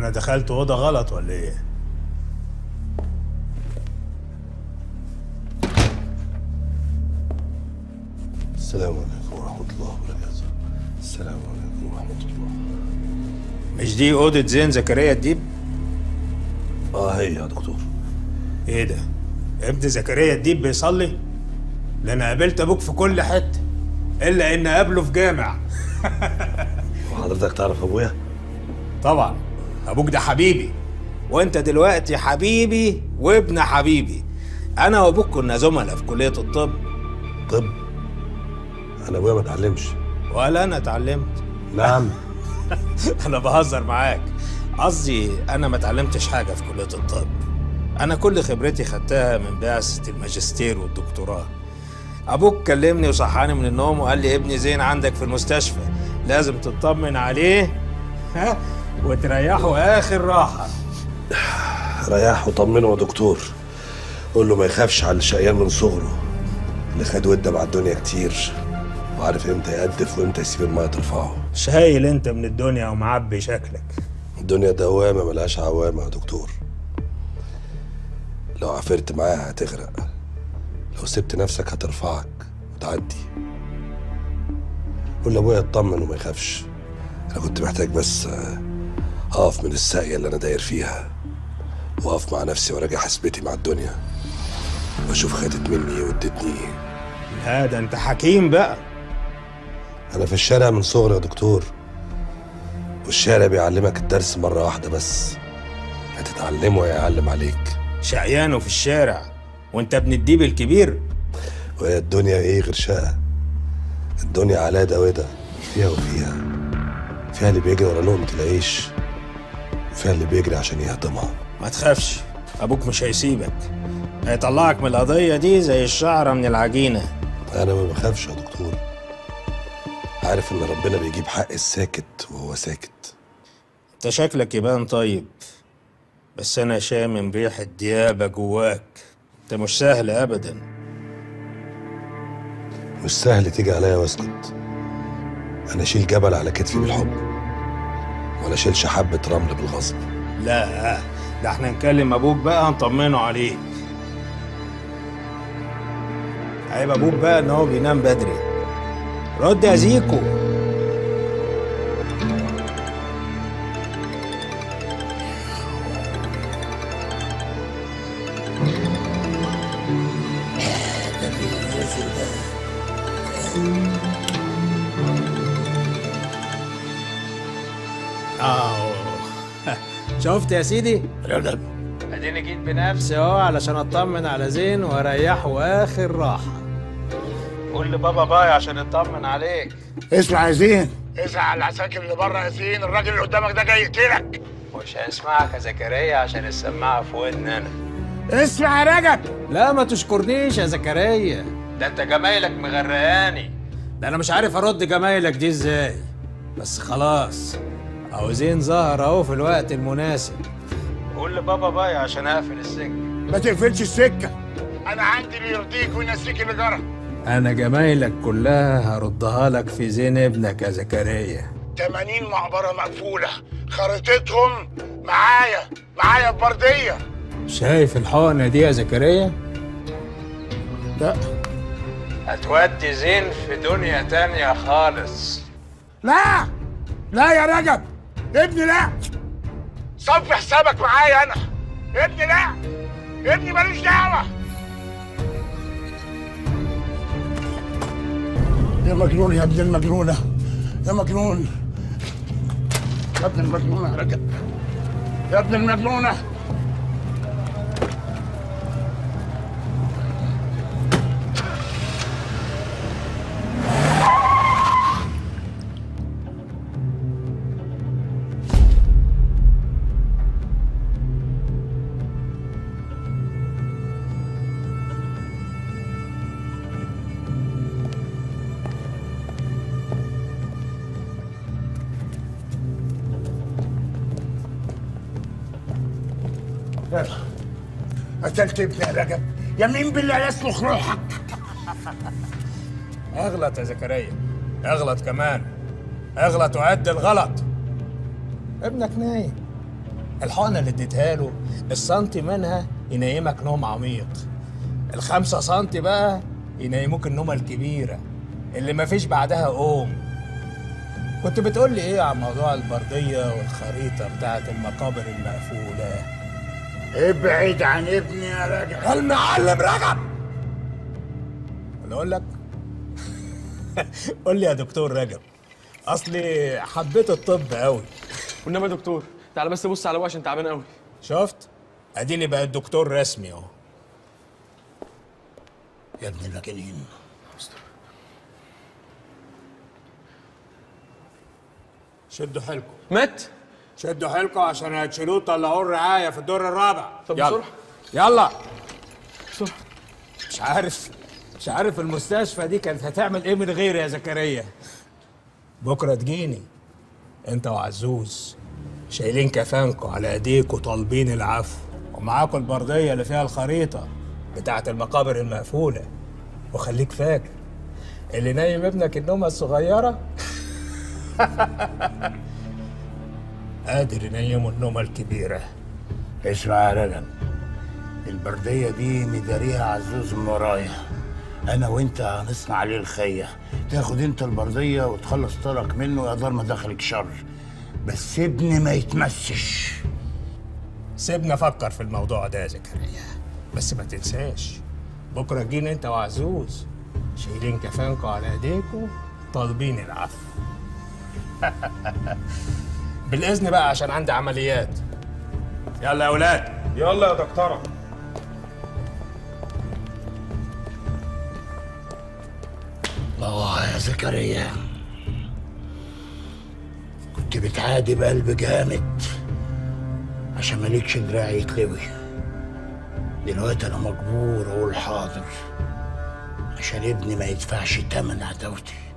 وانا دخلت اوضه غلط ولا ايه السلام عليكم ورحمة الله وبركاته السلام عليكم ورحمة الله مش دي اوضه زين زكريا الديب اه هي يا دكتور ايه ده ابن زكريا الديب بيصلي ده انا قابلت ابوك في كل حته الا ان قابله في جامع وحضرتك تعرف ابويا طبعا ابوك ده حبيبي وانت دلوقتي حبيبي وابن حبيبي انا وابوك كنا زملاء في كليه الطب طب انا ابويا ما اتعلمش ولا انا اتعلمت نعم انا بهزر معاك قصدي انا ما اتعلمتش حاجه في كليه الطب انا كل خبرتي خدتها من بعثه الماجستير والدكتوراه ابوك كلمني وصحاني من النوم وقال لي ابني زين عندك في المستشفى لازم تطمن عليه ها وتريحه اخر راحه ريح وطمنه يا دكتور قول له ما يخافش على اللي شقيان من صغره اللي خد ودة مع الدنيا كتير وعارف امتى يقدف وامتى يسيب الميه ترفعه شايل انت من الدنيا ومعبي شكلك الدنيا دوامة ملهاش عوامة يا دكتور لو عفرت معاها هتغرق لو سبت نفسك هترفعك وتعدي قول لابويا يطمن وما يخافش انا كنت محتاج بس آه، اقف من الساقية اللي انا داير فيها واقف مع نفسي وراجع حسبتي مع الدنيا واشوف خدت مني ايه وادتني ايه لا ده انت حكيم بقى انا في الشارع من صغري يا دكتور والشارع بيعلمك الدرس مرة واحدة بس هتتعلمه يعلم عليك شقيانه في الشارع وانت ابن الديب الكبير وهي الدنيا ايه غير شقة الدنيا على ده وده فيها وفيها فيها اللي بيجري ورا لقمة العيش وفيها اللي بيجري عشان يهضمها ما تخافش ابوك مش هيسيبك هيطلعك من القضيه دي زي الشعره من العجينه انا ما بخافش يا دكتور عارف ان ربنا بيجيب حق الساكت وهو ساكت انت شكلك يبان طيب بس انا شامم ريحه ديابه جواك انت مش سهل ابدا مش سهل تيجي عليا واسكت انا اشيل جبل على كتفي بالحب ولا اشيلش حبة رمل بالغصب لا ده احنا نكلم ابوك بقى نطمنه عليك عيب ابوك بقى ان هو بينام بدري رد يا زيكو اه شفت يا سيدي رجب اديني جيت بنفسي اهو علشان اطمن على زين واريحه اخر راحه قول لبابا باي عشان اطمن عليك اسمع يا زين اسمع على العساكر اللي بره يا زين الراجل اللي قدامك ده جاي يقتلك مش هيسمعك يا زكريا عشان السماعه في ودن انا اسمع يا رجب لا ما تشكرنيش يا زكريا ده انت جمايلك مغرقاني ده انا مش عارف ارد جمايلك دي ازاي بس خلاص اهو زين ظهر اهو في الوقت المناسب قول لبابا باي عشان اقفل السجن ما تقفلش السكه انا عندي اللي يرضيك وينسيك اللي جرى انا جمايلك كلها هردها لك في زين ابنك يا زكريا 80 مقبره مقفوله خريطتهم معايا معايا في برديه شايف الحقنه دي يا زكريا لا هتودي زين في دنيا تانية خالص لا لا يا رجب ابني لا صفي حسابك معايا انا ابني لا ابني ملوش دعوه يا مجنون يا ابن المجنونه يا مجنون يا ابن المجنونه يا رجب يا ابن المجنونه يلا قتلت ابني يا رجب يمين بالله لا يسلخ روحك اغلط يا زكريا اغلط كمان اغلط وعد الغلط ابنك نايم الحقنة اللي اديتها له السنتي منها ينيمك نوم عميق الخمسة سنتي بقى ينيموك النومة الكبيرة اللي مفيش بعدها قوم كنت بتقول لي ايه عن موضوع البردية والخريطة بتاعت المقابر المقفولة ابعد عن ابني يا رجب المعلم رجب ولا اقول لك قول لي يا دكتور رجب اصلي حبيت الطب قوي والنبي يا دكتور تعالى بس بص على ابويا عشان تعبان قوي شفت اديني بقى الدكتور رسمي اهو يا ابن المجانين شدوا حيلكم مات شدوا حيلكم عشان هتشيلوه طلعوه الرعايه في الدور الرابع طب يلا. بسرعة. يلا بسرعة. مش عارف مش عارف المستشفى دي كانت هتعمل ايه من غيري يا زكريا بكره تجيني انت وعزوز شايلين كفانكم على ايديكوا طالبين العفو ومعاكم البرديه اللي فيها الخريطه بتاعت المقابر المقفوله وخليك فاكر اللي نايم ابنك النومه الصغيره قادر ينيمه النومه الكبيره اسمع يا رجب البردية دي مداريها عزوز من ورايا انا وانت هنصنع عليه الخية تاخد انت البردية وتخلص طرك منه يا دار ما دخلك شر بس ابني ما يتمسش سيبنا افكر في الموضوع ده يا زكريا بس ما تنساش بكره جينا انت وعزوز شايلين كفانكم على ايديكم طالبين العفو بالاذن بقى عشان عندي عمليات يلا يا اولاد يلا يا دكتورة اه يا زكريا كنت بتعادي بقلب جامد عشان مالكش دراع يتلوي دلوقتي انا مجبور اقول حاضر عشان ابني ما يدفعش تمن عداوتي